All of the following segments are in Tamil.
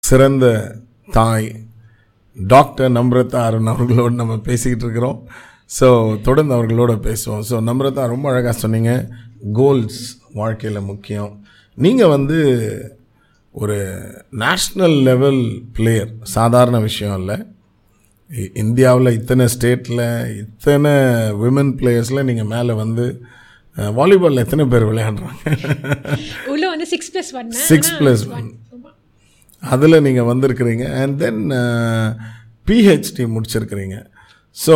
சிறந்த தாய் டாக்டர் நம்ரதா அருண் அவர்களோடு நம்ம பேசிக்கிட்டு இருக்கிறோம் ஸோ தொடர்ந்து அவர்களோட பேசுவோம் ஸோ நம்ரதா ரொம்ப அழகாக சொன்னீங்க கோல்ஸ் வாழ்க்கையில் முக்கியம் நீங்கள் வந்து ஒரு நேஷ்னல் லெவல் பிளேயர் சாதாரண விஷயம் இல்லை இ- இந்தியாவில் இத்தனை ஸ்டேட்டில் இத்தனை விமன் பிளேயர்ஸில் நீங்கள் மேலே வந்து வாலிபாலில் எத்தனை பேர் விளையாடுறாங்க உள்ள வந்து six plus one six plus one அதில் நீங்கள் வந்திருக்கிறீங்க அண்ட் தென் பிஹெச்டி முடிச்சிருக்கிறீங்க ஸோ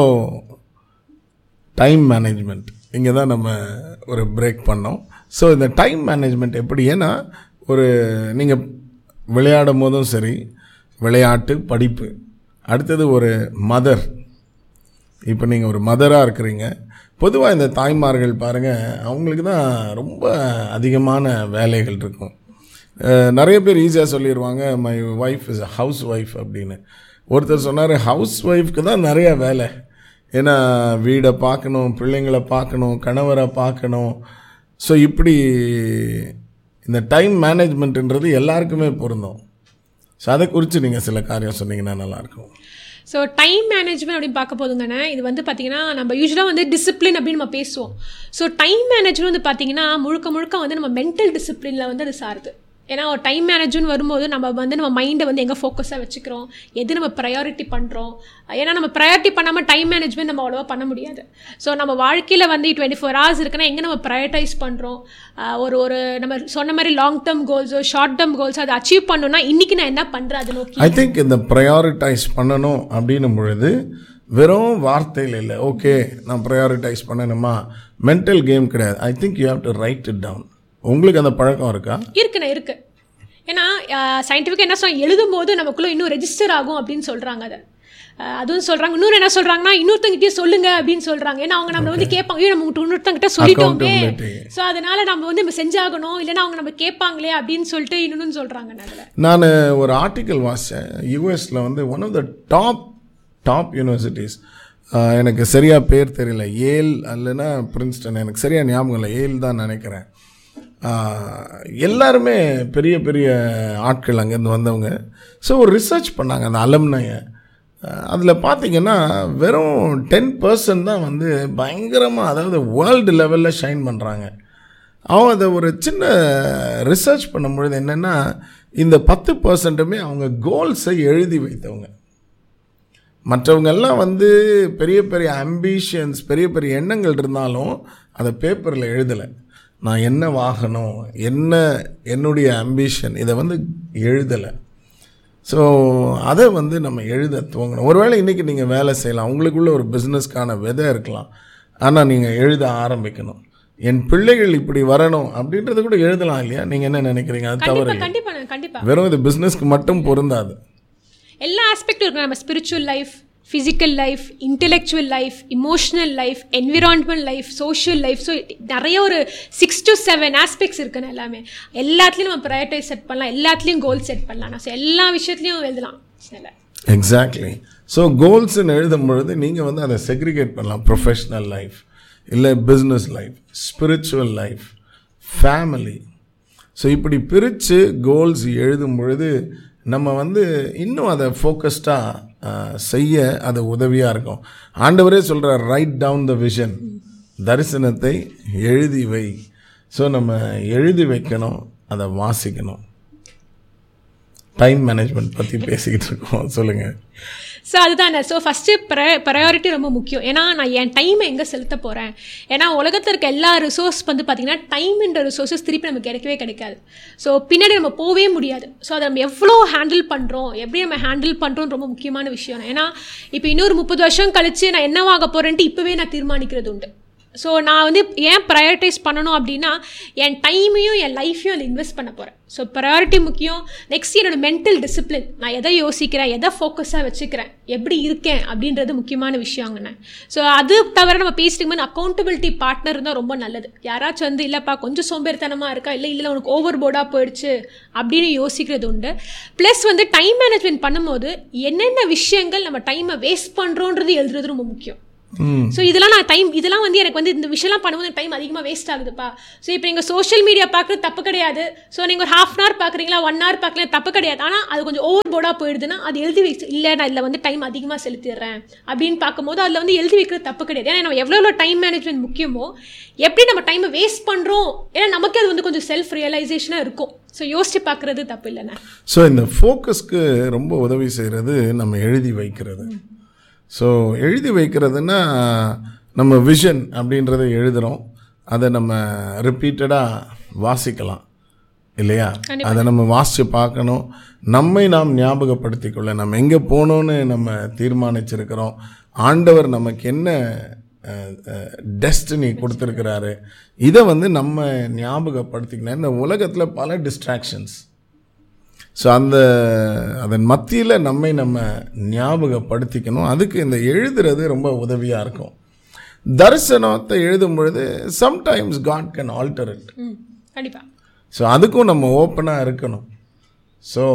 டைம் மேனேஜ்மெண்ட் இங்கே தான் நம்ம ஒரு பிரேக் பண்ணோம் ஸோ இந்த டைம் மேனேஜ்மெண்ட் எப்படி ஏன்னா ஒரு நீங்கள் விளையாடும் போதும் சரி விளையாட்டு படிப்பு அடுத்தது ஒரு மதர் இப்போ நீங்கள் ஒரு மதராக இருக்கிறீங்க பொதுவாக இந்த தாய்மார்கள் பாருங்கள் அவங்களுக்கு தான் ரொம்ப அதிகமான வேலைகள் இருக்கும் அஹ், நிறைய பேர் ஈஸியாக சொல்லிடுவாங்க my wife is a house wife அப்படின்னு ஒருத்தர் சொன்னார் ஹவுஸ் ஒய்ஃப்க்கு தான் நிறைய வேலை ஏன்னா வீடை பார்க்கணும் பிள்ளைங்களை பார்க்கணும் கணவரை பார்க்கணும் ஸோ இப்படி இந்த டைம் மேனேஜ்மெண்ட்டுன்றது எல்லாருக்குமே பொருந்தும் ஸோ அதை குறித்து நீங்கள் சில காரியம் சொன்னீங்கன்னா நல்லாயிருக்கும் ஸோ டைம் மேனேஜ்மெண்ட் அப்படின்னு பார்க்க போதுங்கண்ணே இது வந்து பார்த்தீங்கன்னா நம்ம யூஸ்வலாக வந்து டிசிப்ளின் அப்படின்னு நம்ம பேசுவோம் ஸோ டைம் மேனேஜ்மெண்ட் வந்து பார்த்தீங்கன்னா முழுக்க முழுக்க வந்து நம்ம மென்டல் டிசிப்ளினில் வந்து அது சாருது ஏன்னா ஒரு டைம் மேனேஜ்மெண்ட் வரும்போது நம்ம வந்து நம்ம மைண்டை வந்து எங்கே ஃபோக்கஸாக வச்சுக்கிறோம் எது நம்ம ப்ரையாரிட்டி பண்ணுறோம் ஏன்னா நம்ம ப்ரையாரிட்டி பண்ணாமல் டைம் மேனேஜ்மெண்ட் நம்ம அவ்வளோவா பண்ண முடியாது ஸோ நம்ம வாழ்க்கையில் வந்து டுவெண்ட்டி ஃபோர் ஹவர்ஸ் இருக்குன்னா எங்கே நம்ம ப்ரையர்டைஸ் பண்ணுறோம் ஒரு ஒரு நம்ம சொன்ன மாதிரி லாங் டேர்ம் கோல்ஸோ ஷார்ட் டேர்ம் கோல்ஸோ அதை அச்சீவ் பண்ணணும்னா இன்றைக்கி நான் என்ன பண்ணுறேன் அதை நோக்கி ஐ திங்க் இந்த ப்ரையாரிட்டைஸ் பண்ணணும் அப்படின்னும் பொழுது வெறும் வார்த்தையில் இல்லை ஓகே நான் ப்ரையாரிட்டைஸ் பண்ணணுமா மென்டல் கேம் கிடையாது I think you have to write it down உங்களுக்கு அந்த பழக்கம் இருக்கா இருக்குண்ணே இருக்கு ஏன்னா சயின்டிஃபிக் என்ன சொல்ல எழுதும் போது நமக்குள்ள இன்னும் ரெஜிஸ்டர் ஆகும் அப்படின்னு சொல்றாங்க அதை அஹ், அதுவும் சொல்றாங்க இன்னொரு என்ன சொல்றாங்கன்னா இன்னொருத்தங்கிட்டே சொல்லுங்க அப்படின்னு சொல்றாங்க ஏன்னா அவங்க நம்ம வந்து கேட்பாங்க ஐயோ நம்ம இன்னொருத்தங்கிட்ட சொல்லிட்டோமே Accountability. ஸோ அதனால நம்ம வந்து நம்ம செஞ்சாகணும் இல்லைன்னா அவங்க நம்ம கேட்பாங்களே அப்படின்னு சொல்லிட்டு இன்னொன்னு சொல்றாங்க அதில் நான் ஒரு ஆர்டிக்கல் வாசித்தேன் யூஎஸில் வந்து one of the top top universities எனக்கு சரியாக பேர் தெரியல ஏல் அல்லனா பிரின்ஸ்டன் எனக்கு சரியாக ஞாபகம் இல்லை ஏல் தான் நினைக்கிறேன் ஆஹ், எல்லாருமே பெரிய பெரிய ஆட்கள் அங்கேருந்து வந்தவங்க ஸோ ஒரு ரிசர்ச் பண்ணாங்க அந்த அலம்னையை அதில் பார்த்தீங்கன்னா வெறும் டென் பர்சன்ட் தான் வந்து பயங்கரமாக அதாவது வேர்ல்டு லெவலில் ஷைன் பண்ணுறாங்க அவன் அதை ஒரு சின்ன ரிசர்ச் பண்ணும்பொழுது என்னென்னா இந்த பத்து பர்சன்ட்டுமே அவங்க கோல்ஸை எழுதி வைத்தவங்க மற்றவங்க எல்லாம் வந்து பெரிய பெரிய அம்பிஷன்ஸ் பெரிய பெரிய எண்ணங்கள் இருந்தாலும் அதை பேப்பரில் எழுதலை நான் என்ன வாகனம் என்ன என்னுடைய அம்பிஷன் இதை வந்து எழுதலை ஸோ அதை வந்து நம்ம எழுத துவங்கணும் ஒருவேளை இன்றைக்கி நீங்கள் வேலை செய்யலாம் உங்களுக்குள்ள ஒரு பிஸ்னஸ்க்கான விதை இருக்கலாம் ஆனால் நீங்கள் எழுத ஆரம்பிக்கணும் என் பிள்ளைகள் இப்படி வரணும் அப்படின்றத கூட எழுதலாம் இல்லையா நீங்கள் என்ன நினைக்கிறீங்க அது தவறு கண்டிப்பா கண்டிப்பா கண்டிப்பா வெறும் இது பிஸ்னஸ்க்கு மட்டும் பொருந்தாது எல்லா ஆஸ்பெக்டும் இருக்கு நம்ம spiritual life physical life intellectual life emotional life environment life social life so நிறைய ஒரு சிக்ஸ் டு செவன் ஆஸ்பெக்ட்ஸ் இருக்குன்னு எல்லாமே எல்லாத்துலேயும் நம்ம ப்ரையாரிட்டைஸ் செட் பண்ணலாம் எல்லாத்துலேயும் கோல் செட் பண்ணலாம் ஸோ எல்லா விஷயத்துலையும் எழுதலாம் இல்லை எக்ஸாக்ட்லி ஸோ கோல்ஸ்ன்னு எழுதும் பொழுது நீங்கள் வந்து அதை செக்ரிகேட் பண்ணலாம் ப்ரொஃபஷ்னல் லைஃப் இல்லை business life spiritual life family so இப்படி பிரித்து கோல்ஸ் எழுதும் பொழுது நம்ம வந்து இன்னும் அதை ஃபோக்கஸ்டாக செய்ய அது உதவியாக இருக்கும் ஆண்டவரே சொல்கிறார் ரைட் டவுன் த விஷன் தரிசனத்தை எழுதி வை ஸோ நம்ம எழுதி வைக்கணும் அதை வாசிக்கணும் டைம் மேனேஜ்மெண்ட் பற்றி பேசிக்கிட்டு இருக்கோம் சொல்லுங்கள் ஸோ அதுதானே ஸோ ஃபஸ்ட்டு ப்ர ப்ரையாரிட்டி ரொம்ப முக்கியம் ஏன்னா நான் என் டைமை எங்கே செலுத்த போகிறேன் ஏன்னா உலகத்தில் இருக்க எல்லா ரிசோர்ஸ் வந்து பார்த்திங்கன்னா டைம்ன்ற ரிசோர்ஸஸ் திருப்பி நமக்கு கிடைக்கவே கிடைக்காது ஸோ பின்னாடி நம்ம போகவே முடியாது ஸோ அதை நம்ம எவ்வளோ ஹேண்டில் பண்ணுறோம் எப்படி நம்ம ஹேண்டில் பண்ணுறோம் ரொம்ப முக்கியமான விஷயம் ஏன்னா இப்போ இன்னொரு முப்பது வருஷம் கழிச்சு நான் என்னவாக போகிறேன்ட்டு இப்போவே நான் தீர்மானிக்கிறது உண்டு ஸோ நான் வந்து ஏன் ப்ரையாரிட்டைஸ் பண்ணணும் அப்படின்னா என் டைமையும் என் லைஃப்பையும் அதில் இன்வெஸ்ட் பண்ண போகிறேன் ஸோ ப்ரையாரிட்டி முக்கியம் நெக்ஸ்ட் என்னோட மென்டல் டிசிப்ளின் நான் எதை யோசிக்கிறேன் எதை ஃபோக்கஸாக வச்சுக்கிறேன் எப்படி இருக்கேன் அப்படின்றது முக்கியமான விஷயங்கண்ணே ஸோ அது தவிர நம்ம பேசிட்டு போது அக்கௌண்டபிலிட்டி பார்ட்னர் இருந்தால் ரொம்ப நல்லது யாராச்சும் வந்து இல்லைப்பா கொஞ்சம் சோம்பேறித்தனமாக இருக்கா இல்லை இல்லை உனக்கு ஓவர் போர்டாக போயிடுச்சு அப்படின்னு யோசிக்கிறது உண்டு ப்ளஸ் வந்து டைம் மேனேஜ்மெண்ட் பண்ணும்போது என்னென்ன விஷயங்கள் நம்ம டைமை வேஸ்ட் பண்ணுறோன்றது எழுதுறது ரொம்ப முக்கியம் ஸோ இதெல்லாம் நான் டைம் இதெல்லாம் வந்து எனக்கு வந்து இந்த விஷயம்லாம் பண்ணும்போது டைம் அதிகமாக வேஸ்ட் ஆகுதுப்பா ஸோ இப்போ நீங்கள் சோஷியல் மீடியா பார்க்குறது தப்பு கிடையாது ஸோ நீங்கள் ஒரு ஹாஃப் அன் ஹவர் பார்க்குறீங்களா ஒன் ஹவர் பார்க்கல தப்பு கிடையாது ஆனால் அது கொஞ்சம் ஓவர் போர்டாக போயிடுதுன்னா அது எழுதி வச்சு இல்லை நான் இதில் வந்து டைம் அதிகமாக செலுத்திடுறேன் அப்படின்னு பார்க்கும்போது அதில் வந்து எழுதி வைக்கிறது தப்பு கிடையாது ஏன்னா நம்ம எவ்வளோ எவ்வளோ டைம் மேனேஜ்மெண்ட் முக்கியமோ எப்படி நம்ம டைமை வேஸ்ட் பண்ணுறோம் ஏன்னா நமக்கே அது வந்து கொஞ்சம் செல்ஃப் ரியலைசேஷனாக இருக்கும் ஸோ யோசிச்சு பார்க்குறது தப்பு இல்லைண்ணே ஸோ இந்த ஃபோக்கஸ்க்கு ரொம்ப உதவி செய்கிறது நம்ம எழுதி வைக்கிறது ஸோ எழுதி வைக்கிறதுன்னா நம்ம விஷன் அப்படின்றத எழுதுகிறோம் அதை நம்ம ரிப்பீட்டடாக வாசிக்கலாம் இல்லையா அதை நம்ம வாசித்து பார்க்கணும் நம்மை நாம் ஞாபகப்படுத்திக் கொள்ள நம்ம எங்கே போகணுன்னு நம்ம தீர்மானிச்சிருக்கிறோம் ஆண்டவர் நமக்கு என்ன டெஸ்டினி கொடுத்துருக்கிறாரு இதை வந்து நம்ம ஞாபகப்படுத்திக்கணும் இந்த உலகத்தில் பல டிஸ்ட்ராக்ஷன்ஸ் ஸோ அந்த அதன் மத்தியில் நம்மை நம்ம ஞாபகப்படுத்திக்கணும் அதுக்கு இந்த எழுதுறது ரொம்ப உதவியாக இருக்கும் தரிசனத்தை எழுதும் பொழுது sometimes God can alter it hmm கண்டிப்பாக ஸோ அதுக்கும் நம்ம ஓப்பனாக இருக்கணும் ஸோ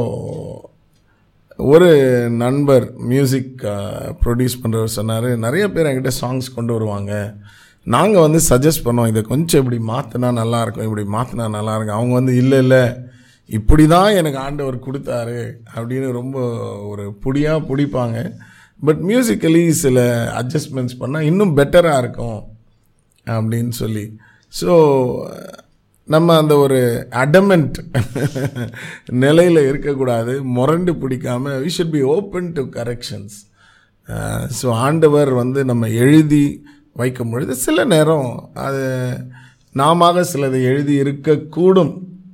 ஒரு நண்பர் மியூசிக் ப்ரொடியூஸ் பண்ணுறவர் சொன்னார் நிறைய பேர் என்கிட்ட சாங்ஸ் கொண்டு வருவாங்க நாங்கள் வந்து சஜஸ்ட் பண்ணோம் இதை கொஞ்சம் இப்படி மாற்றினா நல்லாயிருக்கும் இப்படி மாற்றினா நல்லாயிருக்கும் அவங்க வந்து இல்லை இல்லை இப்படி தான் எனக்கு ஆண்டவர் கொடுத்தாரு அப்படின்னு ரொம்ப ஒரு புடியாக பிடிப்பாங்க பட் மியூசிக்கலி சில அட்ஜஸ்ட்மெண்ட்ஸ் பண்ணால் இன்னும் பெட்டராக இருக்கும் அப்படின்னு சொல்லி ஸோ நம்ம அந்த ஒரு அடமெண்ட் நிலையில் இருக்கக்கூடாது முரண்டு பிடிக்காம we should be open to corrections so ஆண்டவர் வந்து நம்ம எழுதி வைக்கும் பொழுது சில நேரம் அது நாம சிலதை எழுதி இருக்கக்கூடும்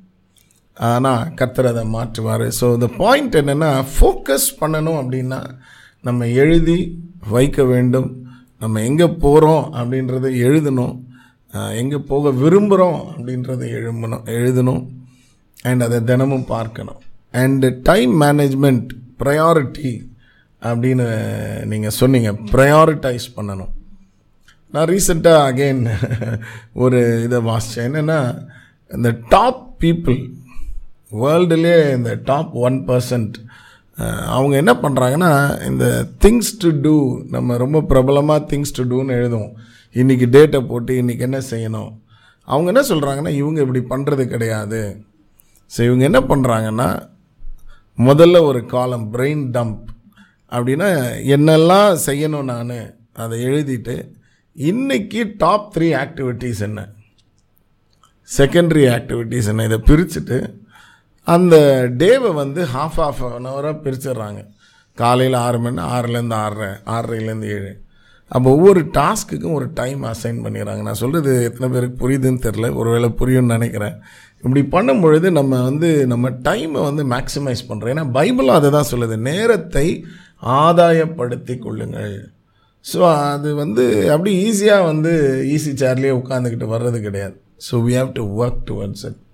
ஆனால் கர்த்தர் அதை மாற்றுவார் ஸோ இந்த பாயிண்ட் என்னென்னா ஃபோக்கஸ் பண்ணணும் அப்படின்னா நம்ம எழுதி வைக்க வேண்டும் நம்ம எங்கே போகிறோம் அப்படின்றத எழுதணும் எங்கே போக விரும்புகிறோம் அப்படின்றத எழுமணும் எழுதணும் அண்ட் அதை தினமும் பார்க்கணும் அண்டு டைம் மேனேஜ்மெண்ட் ப்ரையாரிட்டி அப்படின்னு நீங்கள் சொன்னீங்க ப்ரையாரிட்டைஸ் பண்ணணும் நான் ரீசெண்டாக அகெயின் ஒரு இதை வாசித்தேன் என்னென்னா இந்த டாப் பீப்புள் வேர்ல்டுலேயே இந்த டாப் ஒன் பர்சன்ட் அவங்க என்ன பண்ணுறாங்கன்னா இந்த திங்ஸ் டு டூ நம்ம ரொம்ப பிரபலமாக திங்ஸ் டு டூன்னு எழுதுவோம் இன்றைக்கி டேட்டை போட்டு இன்றைக்கி என்ன செய்யணும் அவங்க என்ன சொல்கிறாங்கன்னா இவங்க இப்படி பண்ணுறது கிடையாது ஸோ இவங்க என்ன பண்ணுறாங்கன்னா முதல்ல ஒரு காலம் பிரெயின் டம்ப் அப்படின்னா என்னெல்லாம் செய்யணும் நான் அதை எழுதிட்டு இன்றைக்கி டாப் த்ரீ ஆக்டிவிட்டீஸ் என்ன செகண்டரி ஆக்டிவிட்டீஸ் என்ன இதை பிரிச்சுட்டு அந்த டேவை வந்து ஹாஃப் ஆஃப் அன் ஹவராக பிரிச்சிடுறாங்க காலையில் ஆறு மணி ஆறுலேருந்து ஆறரை ஆறரைலேருந்து ஏழு அப்போ ஒவ்வொரு டாஸ்க்குக்கும் ஒரு டைம் அசைன் பண்ணிடுறாங்க நான் சொல்கிறது எத்தனை பேருக்கு புரியுதுன்னு தெரில ஒருவேளை புரியும்னு நினைக்கிறேன் இப்படி பண்ணும் பொழுது நம்ம வந்து நம்ம டைமை வந்து மேக்ஸிமைஸ் பண்ணுறோம் ஏன்னா பைபிளும் அதை தான் சொல்லுது நேரத்தை ஆதாயப்படுத்தி கொள்ளுங்கள் ஸோ அது வந்து அப்படி ஈஸியாக வந்து ஈஸி சேர்லேயே உட்காந்துக்கிட்டு வர்றது கிடையாது so we have to work towards it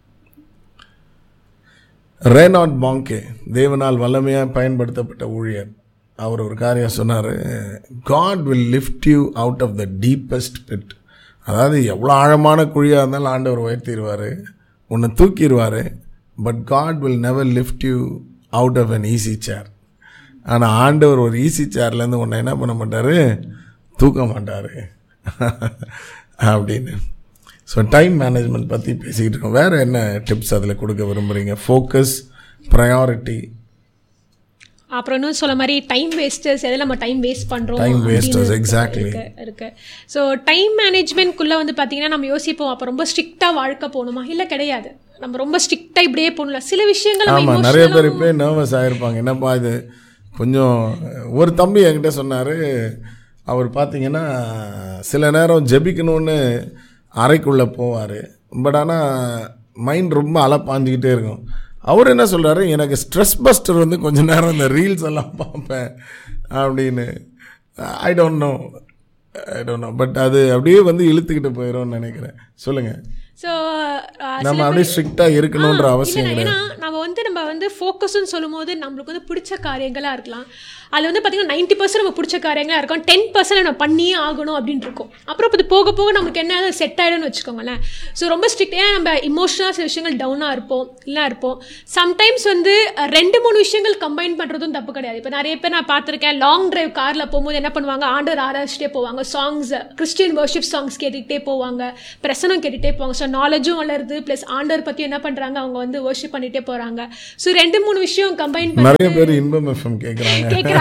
Reinhard Bonnke தேவனால் வல்லமையாக பயன்படுத்தப்பட்ட ஊழியர் அவர் ஒரு காரியம் சொன்னார் God will lift you out of the deepest pit அதாவது எவ்வளோ ஆழமான குழியாக இருந்தாலும் ஆண்டவர் உயர்த்திடுவார் உன்னை தூக்கிடுவார் but God will never lift you out of an easy chair ஆனால் ஆண்டவர் ஒரு ஈஸி சேர்லேருந்து உன்னை என்ன பண்ண மாட்டார் தூக்க மாட்டார் அப்படின்னு ஸோ டைம் மேனேஜ்மெண்ட் பற்றி பேசிக்கிட்டு இருக்கோம் வேறு என்ன டிப்ஸ் அதில் கொடுக்க விரும்புகிறீங்க ஃபோக்கஸ் ப்ரையாரிட்டி அப்புறம் இன்னும் சொல்ல மாதிரி டைம் வேஸ்டர்ஸ் எதில் நம்ம டைம் வேஸ்ட் பண்ணுறோம் Time wasters, exactly. இருக்கு இருக்கு ஸோ டைம் மேனேஜ்மெண்ட்குள்ளே வந்து பார்த்தீங்கன்னா நம்ம யோசிப்போம் அப்போ ரொம்ப ஸ்ட்ரிக்டாக வாழ்க்கை போகணுமா இல்லை கிடையாது நம்ம ரொம்ப ஸ்ட்ரிக்டாக இப்படியே போகணும்ல சில விஷயங்கள் நம்ம ஆமாம் நிறைய emotional-ஆ- பேர் இப்போயே நர்வஸ் ஆகிருப்பாங்க என்னப்பா இது கொஞ்சம் ஒரு தம்பி என்கிட்ட சொன்னார் அவர் பார்த்தீங்கன்னா சில நேரம் ஜெபிக்கணும்னு அறைக்குள்ளே போவார் பட் ஆனால் மைண்ட் ரொம்ப அலப்பாஞ்சிக்கிட்டே இருக்கும் அவர் என்ன சொல்கிறாரு எனக்கு ஸ்ட்ரெஸ் பஸ்டர் வந்து கொஞ்ச நேரம் இந்த ரீல்ஸ் எல்லாம் பார்ப்பேன் அப்படின்னு I don't know I don't know but அது அப்படியே வந்து இழுத்துக்கிட்டு போயிடும்னு நினைக்கிறேன் சொல்லுங்கள் ஸோ நம்ம அப்படியே ஸ்ட்ரிக்டாக இருக்கணுன்ற அவசியம் இல்லை கிடையாது ஏன்னா நம்ம வந்து நம்ம வந்து ஃபோக்கஸ்ன்னு சொல்லும்போது நம்மளுக்கு வந்து பிடிச்ச காரியங்களாக இருக்கலாம் அதில் வந்து பார்த்தீங்கன்னா நைன்ட்டி பர்சன்ட் நம்ம பிடிச்ச காரியங்களாக இருக்கும் டென் பர்சன்ட் நம்ம பண்ணியே ஆகணும் அப்படின்னு இருக்கும் அப்புறம் இது போக போக நமக்கு என்ன செட் ஆகிடும்னு வச்சுக்கோங்களேன் ஸோ ரொம்ப ஸ்ட்ரிக்ட் ஏன்னா நம்ம இமோஷனலாக சில விஷயங்கள் டவுனாக இருப்போம் இல்லை இருப்போம் சம்டைம்ஸ் வந்து அஹ், ரெண்டு மூணு விஷயங்கள் கம்பைன் பண்ணுறதும் தப்பு கிடையாது இப்போ நிறைய பேர் நான் பார்த்துருக்கேன் லாங் டிரைவ் காரில் போகும்போது என்ன பண்ணுவாங்க ஆண்டவர் ஆராய்ச்சிட்டே போவாங்க சாங்ஸ் கிறிஸ்டியன் வர்ஷிப் சாங்ஸ் கேட்டுக்கிட்டே போவாங்க பிரசனம் கேட்டுகிட்டே போவாங்க ஸோ நாலேஜும் வளருது ப்ளஸ் ஆண்டவர் பற்றி என்ன பண்ணுறாங்க அவங்க வந்து வர்ஷிப் பண்ணிகிட்டே போகிறாங்க ஸோ ரெண்டு மூணு விஷயம் கம்பைன் பண்ணி நிறைய பேர் இன்பம் எஃப்எம் கேட்குறாங்க கேட்குறாங்க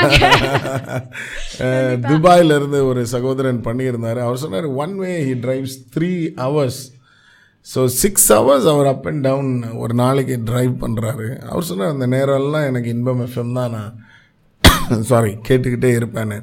துபாயில இருந்து ஒரு சகோதரன் பண்ணியிருந்தாரு அவர் சொன்னார் one way he drives three hours so six hours அவர் அப் அண்ட் டவுன் ஒரு நாளைக்கு டிரைவ் பண்ணுறாரு அவர் சொன்னார் அந்த நேரம்லாம் எனக்கு இன்பம் எஃப்எம் தான் நான் சாரி கேட்டுக்கிட்டே இருப்பேன்னு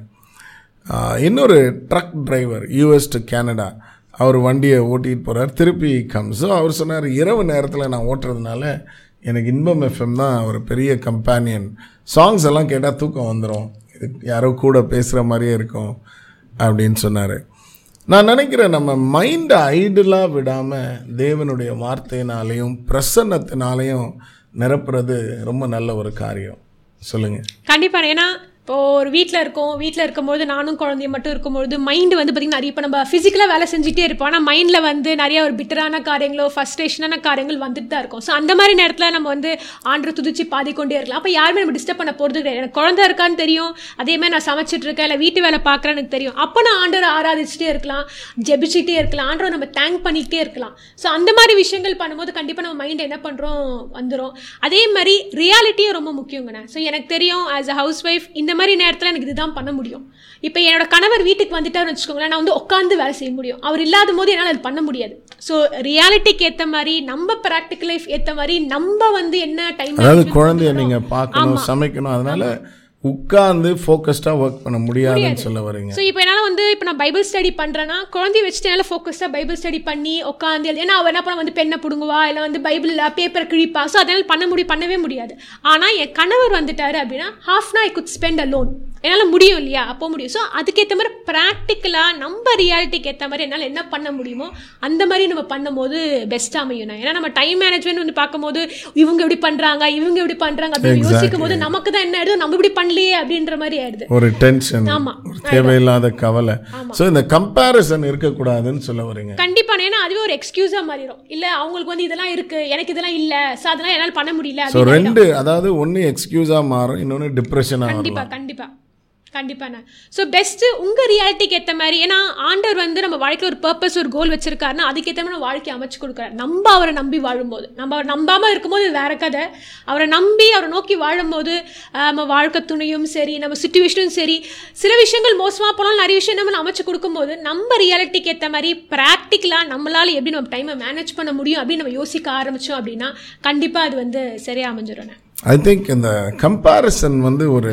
ஆஹ், இன்னொரு truck driver US to Canada அவர் வண்டியை ஓட்டிகிட்டு போகிறார் திருப்பி கம்ஸ் அவர் சொன்னார் இரவு நேரத்தில் நான் ஓட்டுறதுனால எனக்கு இன்பம் எஃப்எம் தான் ஒரு பெரிய கம்பேனியன் சாங்ஸ் எல்லாம் கேட்டால் தூக்கம் வந்துடும் இது யாரோ கூட பேசுகிற மாதிரியே இருக்கும் அப்படின்னு சொன்னார் நான் நினைக்கிறேன் நம்ம மைண்டை ஐடலாக விடாமல் தேவனுடைய வார்த்தையினாலையும் பிரசன்னத்தினாலையும் நிரப்புறது ரொம்ப நல்ல ஒரு காரியம் சொல்லுங்கள் கண்டிப்பாக ஏன்னா இப்போ ஒரு வீட்டில் இருக்கோம் வீட்டில் இருக்கும்போது நானும் குழந்தைய மட்டும் இருக்கும்போது மைண்டு வந்து பார்த்திங்கன்னா நிறைய இப்போ நம்ம ஃபிசிக்கலாக வேலை செஞ்சுட்டே இருப்போம் ஆனால் மைண்டில் வந்து நிறைய ஒரு பிட்டரான காரியங்களோ ஃபஸ்ட்ரேஷனான காரியங்கள் வந்துட்டு தான் இருக்கும் ஸோ அந்த மாதிரி நேரத்தில் நம்ம வந்து ஆண்டரை துதிச்சு பாடிக்கொண்டே இருக்கலாம் அப்போ யாருமே நம்ம டிஸ்டர்ப் பண்ண போகிறது கிடையாது எனக்கு குழந்தை இருக்கான்னு தெரியும் அதே மாதிரி நான் சமைச்சிட்டு இருக்கேன் இல்லை வீட்டு வேலை பார்க்குறேன்னு எனக்கு தெரியும் அப்போ நான் ஆண்டரை ஆராதிச்சுட்டே இருக்கலாம் ஜெபிச்சுட்டே இருக்கலாம் ஆண்டரை நம்ம தேங்க் பண்ணிக்கிட்டே இருக்கலாம் ஸோ அந்த மாதிரி விஷயங்கள் பண்ணும்போது கண்டிப்பாக நம்ம மைண்ட் என்ன பண்ணுறோம் வந்துடும் அதே மாதிரி ரியாலிட்டியும் ரொம்ப முக்கியங்கண்ணே ஸோ எனக்கு தெரியும் ஆஸ் அ ஹவுஸ் ஒய்ஃப் இந்த மாதிரி நேரத்தில் எனக்கு இதுதான் பண்ண முடியும் இப்போ என்னோட கணவர் வீட்டுக்கு வந்துட்டாருன்னு வச்சுக்கோங்களேன் நான் வந்து உட்காந்து வேலை செய்ய முடியும் அவர் இல்லாத போது என்னால் அது பண்ண முடியாது ஸோ ரியாலிட்டிக்கு ஏற்ற மாதிரி நம்ம ப்ராக்டிக்கல் லைஃப் ஏற்ற மாதிரி நம்ம வந்து என்ன டைம் அதாவது குழந்தைய நீங்கள் பார்க்கணும் சமைக்கணும் அதனால உட்கார்ந்து ஃபோக்கஸ்டாக ஒர்க் பண்ண முடியாதுன்னு சொல்ல வரீங்க ஸோ இப்போ என்னால் வந்து இப்போ நான் பைபிள் ஸ்டடி பண்ணுறேன்னா குழந்தைய வச்சுட்டு என்னால் ஃபோக்கஸ்டாக பைபிள் ஸ்டடி பண்ணி உட்காந்து எழுதி- ஏன்னா அவள் என்ன பண்ண வந்து பெண்ணை பிடுங்குவா இல்லை வந்து பைபிளில் பேப்பரை கிழிப்பா ஸோ அதனால் பண்ண முடியும் பண்ணவே முடியாது ஆனால் என் கணவர் வந்துட்டாரு அப்படின்னா half an I could spend alone என்னால் முடியும் இல்லையா அப்போ முடியும் ஸோ அதுக்கேற்ற மாதிரி ப்ராக்டிக்கலாக நம்ம ரியாலிட்டிக்கு ஏற்ற மாதிரி என்னால் என்ன பண்ண முடியுமோ அந்த மாதிரி நம்ம பண்ணும்போது பெஸ்ட்டாக அமையும் நான். ஏன்னா நம்ம டைம் மேனேஜ்மெண்ட் வந்து பார்க்கும்போது இவங்க இப்படி பண்ணுறாங்க இவங்க இப்படி பண்ணுறாங்க அப்படின்னு யோசிக்கும் போது நமக்கு தான் என்ன ஆயிடுது நம்ம இப்படி பண்ணலையே அப்படின்ற மாதிரி ஆயிடுது ஒரு டென்ஷன் ஆமா. ஒரு தேவையில்லாத கவலை ஸோ இந்த கம்பேரிசன் இருக்கக்கூடாதுன்னு சொல்ல வரீங்க கண்டிப்பா ஏன்னா அதுவே ஒரு எக்ஸ்கியூஸா மாறிடும் இல்ல அவங்களுக்கு வந்து இதெல்லாம் இருக்கு எனக்கு இதெல்லாம் இல்ல சோ அதெல்லாம் என்னால பண்ண முடியல ஸோ அப்படின்னு ரெண்டு அதாவது ஒன்று எக்ஸ்கியூஸாக மாறும் இன்னொன்று டிப்ரெஷனாக வரும் கண்டிப்பா கண்டிப்பா கண்டிப்பாண்ணா ஸோ பெஸ்ட்டு உங்கள் ரியாலிட்டிக்கு ஏற்ற மாதிரி ஏன்னா ஆண்டவர் வந்து நம்ம வாழ்க்கையில் ஒரு பர்பஸ் ஒரு கோல் வச்சிருக்காருன்னா அதுக்கேற்ற மாதிரி நம்ம வாழ்க்கையை அமைச்சு கொடுக்குறாரு நம்ம அவரை நம்பி வாழும்போது நம்ம அவர் நம்பாமல் இருக்கும்போது இது வேற கதை அவரை நம்பி அவரை நோக்கி வாழும்போது ஆஹ், நம்ம வாழ்க்கை துணையும் சரி நம்ம சுச்சுவேஷனும் சரி சில விஷயங்கள் மோசமாக போனாலும் நிறைய விஷயம் நம்ம அமைச்சு கொடுக்கும்போது நம்ம ரியாலிட்டிக்கு ஏற்ற மாதிரி ப்ராக்டிக்கலாக நம்மளால் எப்படி நம்ம டைமை மேனேஜ் பண்ண முடியும் அப்படின்னு நம்ம யோசிக்க ஆரம்பித்தோம் அப்படின்னா கண்டிப்பாக அது வந்து சரியாக அமைஞ்சிடும் ஐ திங்க் இந்த கம்பேரிசன் வந்து ஒரு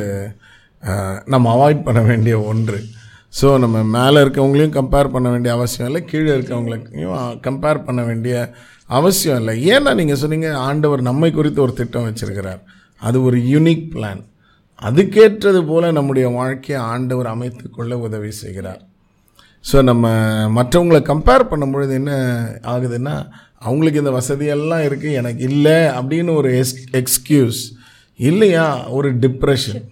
அஹ், நம்ம அவாய்ட் பண்ண வேண்டிய ஒன்று ஸோ நம்ம மேலே இருக்கவங்களையும் கம்பேர் பண்ண வேண்டிய அவசியம் இல்லை கீழே இருக்கவங்களையும் கம்பேர் பண்ண வேண்டிய அவசியம் இல்லை ஏன்னா நீங்கள் சொன்னீங்க ஆண்டவர் நம்மை குறித்து ஒரு திட்டம் வச்சிருக்கிறார் அது ஒரு யூனிக் பிளான் அதுக்கேற்றது போல நம்முடைய வாழ்க்கையை ஆண்டவர் அமைத்துக்கொள்ள உதவி செய்கிறார் ஸோ நம்ம மற்றவங்களை கம்பேர் பண்ணும்பொழுது என்ன ஆகுதுன்னா அவங்களுக்கு இந்த வசதியெல்லாம் இருக்குது எனக்கு இல்லை அப்படின்னு ஒரு எஸ் எக்ஸ்கியூஸ் இல்லையா ஒரு டிப்ரெஷன்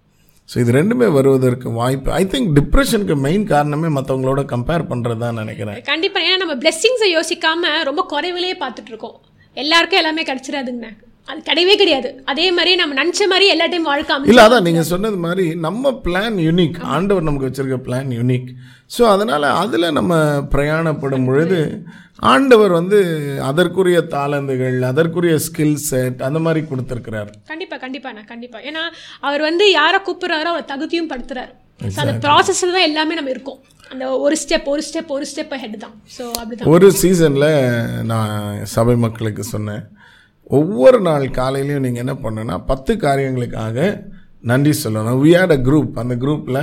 ஸோ இது ரெண்டுமே வருவதற்கு வாய்ப்பு ஐ திங்க் டிப்ரெஷனுக்கு மெயின் காரணமே மற்றவங்களோட கம்பேர் பண்ணுறது தான் நினைக்கிறேன் கண்டிப்பா ஏன்னா நம்ம பிளெஸ்ஸிங்ஸை யோசிக்காம ரொம்ப குறைவிலேயே பார்த்துட்டு இருக்கோம் எல்லாருக்கும் எல்லாமே கிடைச்சிடாதுங்கண்ணே அது கிடையவே கிடையாது அதே மாதிரி நம்ம நினச்ச மாதிரி எல்லா டைம் வாழ்க்கை அமைஞ்சு இல்லை அதான் நீங்கள் சொன்னது மாதிரி நம்ம பிளான் யூனிக் ஆண்டவர் நமக்கு வச்சிருக்க பிளான் யூனிக் ஸோ அதனால் அதில் நம்ம பிரயாணப்படும் பொழுது ஆண்டவர் வந்து அதற்குரிய தாளந்துகள் அதற்குரிய ஸ்கில் செட் அந்த மாதிரி கொடுத்துருக்கிறார் கண்டிப்பா கண்டிப்பாண்ணா கண்டிப்பா ஏன்னா அவர் வந்து யாரை கூப்பிடுறாரோ அவர் தகுதியும் படுத்துறாரு ஸோ அந்த ப்ராசஸில் தான் எல்லாமே நம்ம இருக்கோம் அந்த ஒரு ஸ்டெப் ஒரு ஸ்டெப் ஒரு ஸ்டெப் ஹெட் தான் ஸோ அப்படிதான் ஒரு சீசனில் நான் சபை மக்களுக்கு சொன்னேன் ஒவ்வொரு நாள் காலையிலையும் நீங்கள் என்ன பண்ணணும்னா பத்து காரியங்களுக்காக நன்றி சொல்லணும் we had a குரூப் அந்த குரூப்பில்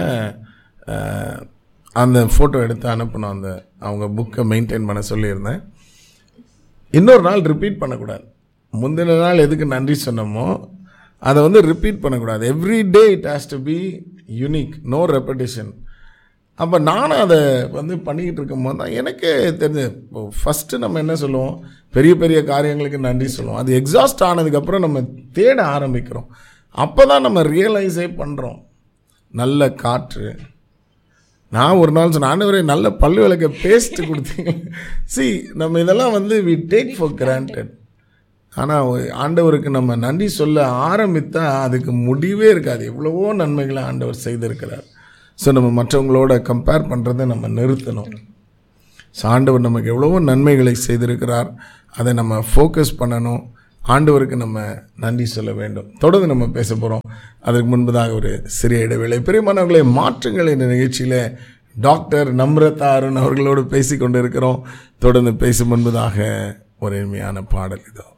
அந்த ஃபோட்டோ எடுத்து அனுப்பணும் அந்த அவங்க புக்கை மெயின்டைன் பண்ண சொல்லியிருந்தேன் இன்னொரு நாள் ரிப்பீட் பண்ணக்கூடாது முந்தின நாள் எதுக்கு நன்றி சொன்னோமோ அதை வந்து ரிப்பீட் பண்ணக்கூடாது every day it has to be unique no repetition அப்போ நானும் அதை வந்து பண்ணிக்கிட்டு இருக்கும்போது தான் எனக்கே தெரிஞ்சு இப்போ ஃபஸ்ட்டு நம்ம என்ன சொல்லுவோம் பெரிய பெரிய காரியங்களுக்கு நன்றி சொல்லுவோம் அது எக்ஸாஸ்ட் ஆனதுக்கப்புறம் நம்ம தேட ஆரம்பிக்கிறோம் அப்போ தான் நம்ம ரியலைஸே பண்ணுறோம் நல்ல காற்று நான் ஒரு நாள் சொன்னேன் ஆண்டவரே நல்ல பல்லு விளக்க பேஸ்ட் கொடுத்தீங்க சி நம்ம இதெல்லாம் வந்து வி டேக் ஃபார் கிராண்டட் ஆனால் ஆண்டவருக்கு நம்ம நன்றி சொல்ல ஆரம்பித்தா அதுக்கு முடிவே இருக்காது எவ்வளவோ நன்மைகளை ஆண்டவர் செய்திருக்கிறார் ஸோ நம்ம மற்றவங்களோட கம்பேர் பண்ணுறதை நம்ம நிறுத்தணும் ஸோ ஆண்டவர் நமக்கு எவ்வளவோ நன்மைகளை செய்திருக்கிறார் அதை நம்ம ஃபோக்கஸ் பண்ணணும் ஆண்டவருக்கு நம்ம நன்றி சொல்ல வேண்டும் தொடர்ந்து நம்ம பேச போகிறோம் அதற்கு முன்பதாக ஒரு சிறிய இடைவேளை பிரியமானவர்களை மாற்றுங்கள் என்ற நிகழ்ச்சியில் டாக்டர் நம்ரதா அருண் அவர்களோடு பேசி கொண்டு இருக்கிறோம் தொடர்ந்து பேசும் முன்பதாக ஒரு எளிமையான பாடல் இதோ